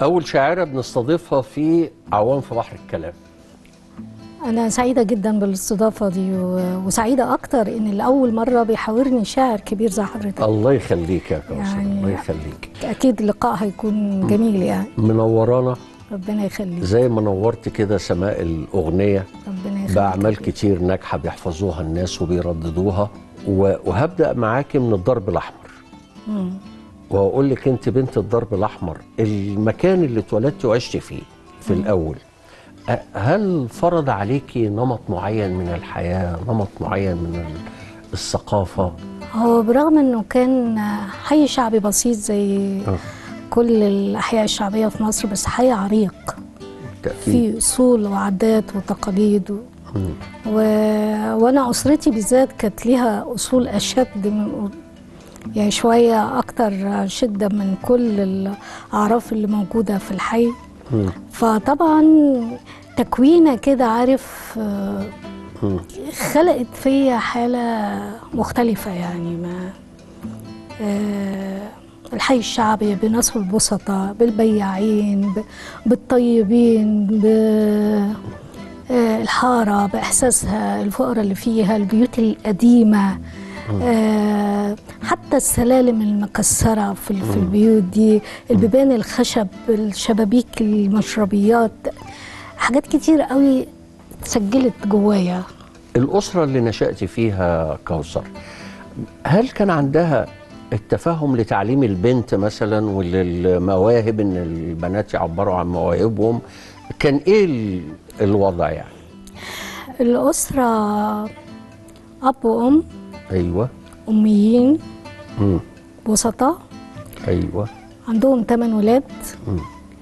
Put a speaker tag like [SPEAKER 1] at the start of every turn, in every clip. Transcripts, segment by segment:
[SPEAKER 1] أول شاعرة بنستضيفها في عوام في بحر الكلام
[SPEAKER 2] أنا سعيدة جدا بالاستضافة دي و- وسعيدة أكتر إن لأول مرة بيحاورني شاعر كبير زي حضرتك
[SPEAKER 1] الله يخليك يا كوثر
[SPEAKER 2] يعني-
[SPEAKER 1] الله يخليك
[SPEAKER 2] أكيد اللقاء هيكون جميل يعني
[SPEAKER 1] منورانا
[SPEAKER 2] ربنا يخليك
[SPEAKER 1] زي ما نورت كده سماء الأغنية
[SPEAKER 2] ربنا يخليك
[SPEAKER 1] بأعمال كتير ناجحة بيحفظوها الناس وبيرددوها و- وهبدأ معاكي من الضرب الأحمر
[SPEAKER 2] مم.
[SPEAKER 1] وأقول لك أنت بنت الضرب الأحمر المكان اللي اتولدتي وعشتي فيه في الأول أ- هل فرض عليكي نمط معين من الحياة نمط معين من ال- الثقافة
[SPEAKER 2] هو برغم إنه كان حي شعبي بسيط زي
[SPEAKER 1] آه.
[SPEAKER 2] كل الأحياء الشعبية في مصر بس حي عريق
[SPEAKER 1] بالتأكيد
[SPEAKER 2] فيه أصول وعادات وتقاليد و...
[SPEAKER 1] مم.
[SPEAKER 2] و... وانا اسرتي بالذات كانت ليها اصول اشد من يعني شويه اكتر شده من كل الاعراف اللي موجوده في الحي
[SPEAKER 1] مم.
[SPEAKER 2] فطبعا تكوينه كده عارف آه،
[SPEAKER 1] مم.
[SPEAKER 2] خلقت فيا حاله مختلفه يعني ما آه، الحي الشعبي بناسه البسطاء بالبياعين ب- بالطيبين ب آه، الحارة بإحساسها الفقرة اللي فيها البيوت القديمة آه، حتى السلالم المكسرة في ال- في البيوت دي البيبان الخشب الشبابيك المشربيات حاجات كتير قوي سجلت جوايا
[SPEAKER 1] الأسرة اللي نشأت فيها كوثر هل كان عندها التفهم لتعليم البنت مثلا وللمواهب ان البنات يعبروا عن مواهبهم كان ايه ال- الوضع يعني
[SPEAKER 2] الأسرة أب وأم
[SPEAKER 1] ايوه
[SPEAKER 2] أميين
[SPEAKER 1] مم.
[SPEAKER 2] بسطاء
[SPEAKER 1] ايوه
[SPEAKER 2] عندهم ثمان ولاد
[SPEAKER 1] مم.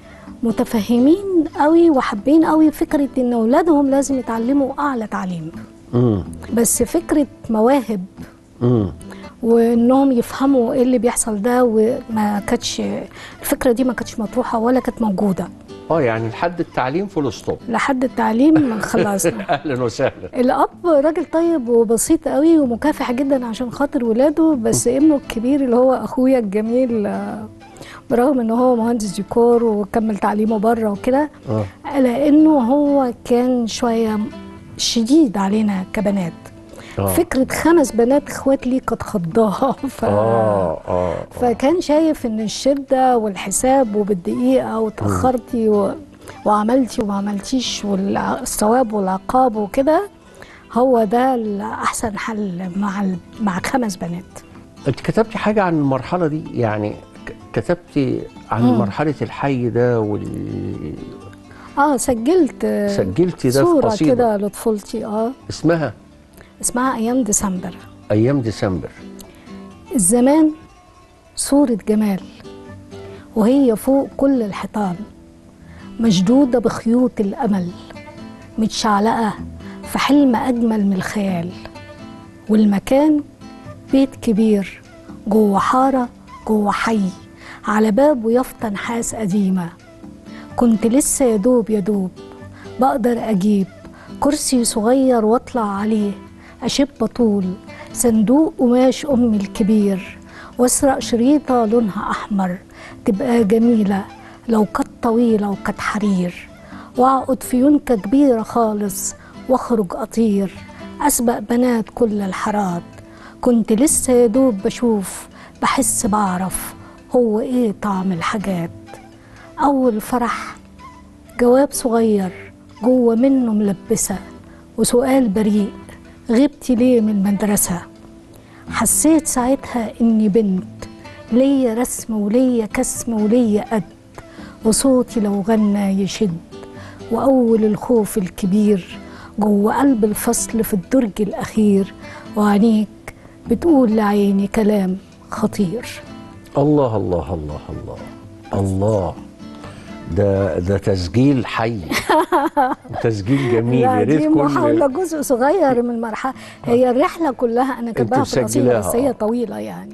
[SPEAKER 2] متفهمين قوي وحابين قوي فكرة إن أولادهم لازم يتعلموا أعلى تعليم
[SPEAKER 1] مم.
[SPEAKER 2] بس فكرة مواهب
[SPEAKER 1] مم.
[SPEAKER 2] وانهم يفهموا ايه اللي بيحصل ده وما كانتش الفكره دي ما كانتش مطروحه ولا كانت موجوده
[SPEAKER 1] اه يعني لحد التعليم فول ستوب
[SPEAKER 2] لحد التعليم خلصنا
[SPEAKER 1] اهلا وسهلا
[SPEAKER 2] الاب راجل طيب وبسيط قوي ومكافح جدا عشان خاطر ولاده بس ابنه الكبير اللي هو اخويا الجميل آه، برغم ان هو مهندس ديكور وكمل تعليمه بره وكده
[SPEAKER 1] اه
[SPEAKER 2] لانه هو كان شويه شديد علينا كبنات
[SPEAKER 1] اه
[SPEAKER 2] فكره خمس بنات اخوات ليه كانت خضاها ف...
[SPEAKER 1] اه اه
[SPEAKER 2] فكان شايف ان الشده والحساب وبالدقيقه وتاخرتي و... وعملتي وما عملتيش والثواب والعقاب وكده هو ده احسن حل مع ال... مع خمس بنات
[SPEAKER 1] انت كتبتي حاجه عن المرحله دي يعني ك- كتبتي عن مرحله الحي ده وال...
[SPEAKER 2] اه سجلت آه،
[SPEAKER 1] سجلتي ده في
[SPEAKER 2] صوره
[SPEAKER 1] قصيدة.
[SPEAKER 2] كده لطفولتي اه
[SPEAKER 1] اسمها
[SPEAKER 2] اسمها ايام ديسمبر
[SPEAKER 1] ايام ديسمبر
[SPEAKER 2] الزمان صورة جمال وهي فوق كل الحيطان مشدودة بخيوط الأمل متشعلقة في حلم أجمل من الخيال والمكان بيت كبير جوه حارة جوه حي على باب ويافطة نحاس قديمة كنت لسه يدوب يدوب بقدر أجيب كرسي صغير واطلع عليه أشب طول صندوق قماش أمي الكبير واسرق شريطة لونها أحمر تبقى جميلة لو كانت طويلة وكانت حرير وأقعد في يونكة كبيرة خالص واخرج أطير أسبق بنات كل الحارات كنت لسه يدوب بشوف بحس بعرف هو إيه طعم الحاجات أول فرح جواب صغير جوه منه ملبسة وسؤال بريء غبتي ليه من المدرسة حسيت ساعتها إني بنت ليا رسم وليا كسم وليا قد وصوتي لو غنى يشد وأول الخوف الكبير جوه قلب الفصل في الدرج الأخير وعينيك بتقول لعيني كلام خطير
[SPEAKER 1] الله الله الله الله الله ده ده تسجيل حي تسجيل جميل
[SPEAKER 2] لا
[SPEAKER 1] يا ريت
[SPEAKER 2] دي
[SPEAKER 1] كل
[SPEAKER 2] محاولة جزء صغير من المرحلة هي الرحلة كلها أنا كاتباها في القصيدة
[SPEAKER 1] مسجلاها،
[SPEAKER 2] بس هي
[SPEAKER 1] آه.
[SPEAKER 2] طويلة يعني